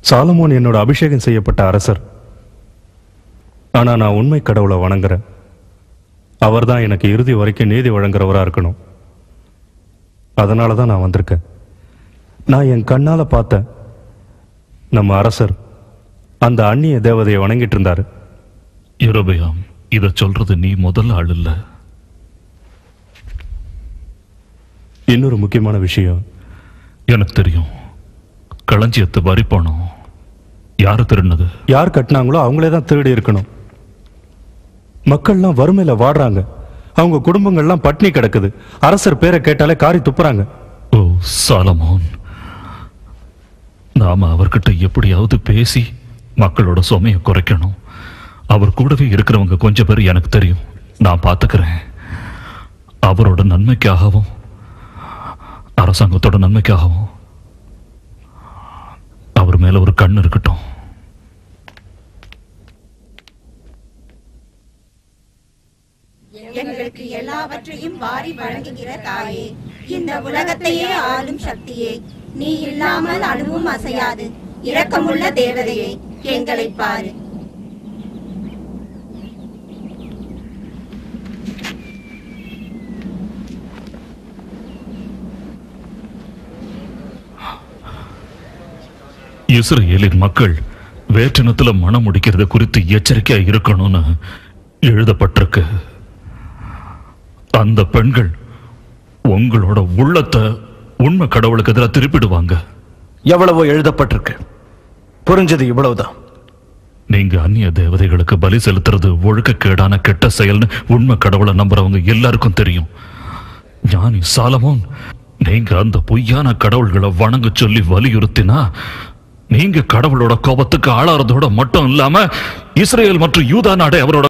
Solomon என்னோட அபிஷேகம் செய்யப்பட்ட அரசர் ஆனா நான் உண்மை கடவுளை வணங்குறேன் அவர்தான் எனக்கு இறுதி வரைக்கும் நீதி வழங்குறவரா இருக்கணும் அதனால தான் நான் வந்திருக்கேன் நான் என் கண்ணால பார்த்தேன் நம்ம அரசர் அந்த அந்நிய தேவதையை வணங்கிட்டு இருந்தாரு இரபயாம் இத சொல்றது நீ முதல் ஆள் இல்ல இன்னொரு முக்கியமான விஷயம் எனக்கு தெரியும் களஞ்சியத்து வரி பணம் யாரு திருடினது யார் கட்டினாங்களோ அவங்களே தான் திருடி இருக்கணும் மக்கள்லாம் வறுமையில வாடுறாங்க அவங்க குடும்பங்கள்லாம் பட்னி கிடக்குது அரசர் பேரை கேட்டாலே காரி துப்புறாங்க ஓ சாலமோன் நாம அவர்கிட்ட எப்படியாவது பேசி மக்களோட சுமையை குறைக்கணும் அவர் கூடவே இருக்கிறவங்க கொஞ்சம் பேர் எனக்கு தெரியும் நான் பார்த்துக்கிறேன் அவரோட நன்மைக்காகவும் அரசாங்கத்தோட நன்மைக்காகவும் அவர் மேல ஒரு கண் இருக்கட்டும் எங்களுக்கு எல்லாவற்றையும் வாரி வழங்குகிற தாயே இந்த உலகத்தையே ஆளும் சக்தியே நீ இல்லாமல் அணுவும் அசையாது இரக்கமுள்ள தேவதையே எங்களை பாரு இஸ்ரேலின் மக்கள் வேற்றினத்துல மனம் முடிக்கிறது குறித்து எச்சரிக்கையா இருக்கணும்னு எழுதப்பட்டிருக்கு அந்த பெண்கள் உங்களோட உள்ளத்தை உண்மை கடவுளுக்கு எதிராக திருப்பிடுவாங்க எவ்வளவோ எழுதப்பட்டிருக்கு புரிஞ்சது இவ்வளவுதான் நீங்க அந்நிய தேவதைகளுக்கு பலி செலுத்துறது ஒழுக்கக்கேடான கெட்ட செயல்னு உண்மை கடவுளை நம்புறவங்க எல்லாருக்கும் தெரியும் ஞானி சாலமோன் நீங்க அந்த பொய்யான கடவுள்களை வணங்க சொல்லி வலியுறுத்தினா நீங்க கடவுளோட கோபத்துக்கு ஆளாறதோட மட்டும் இல்லாம இஸ்ரேல் மற்றும் யூதா நாடே அவரோட